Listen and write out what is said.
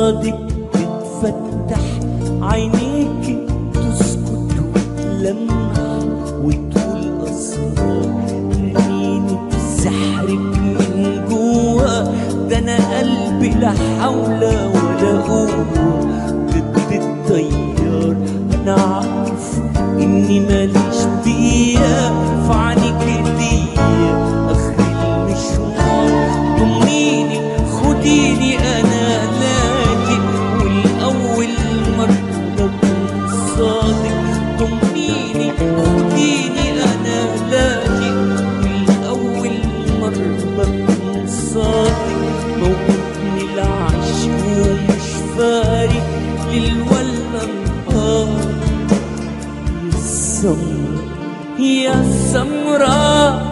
قصادك بتفتح عينيكي تسكت وتلمح وتقول أسرار رنينة سحرك من جوا ده أنا قلبي لا حول ولا قوة ضد التيار أنا عارف إني ماليش دقيقة في عينيك هدية آخر المشوار ضميني خديني أنا لاجئ والأول مرة بكون صادق ضميني خديني أنا لاجئ والأول مرة بكون صادق موتني العشق ومش فارق ليل ولا نهار يا سمرة يا سمرة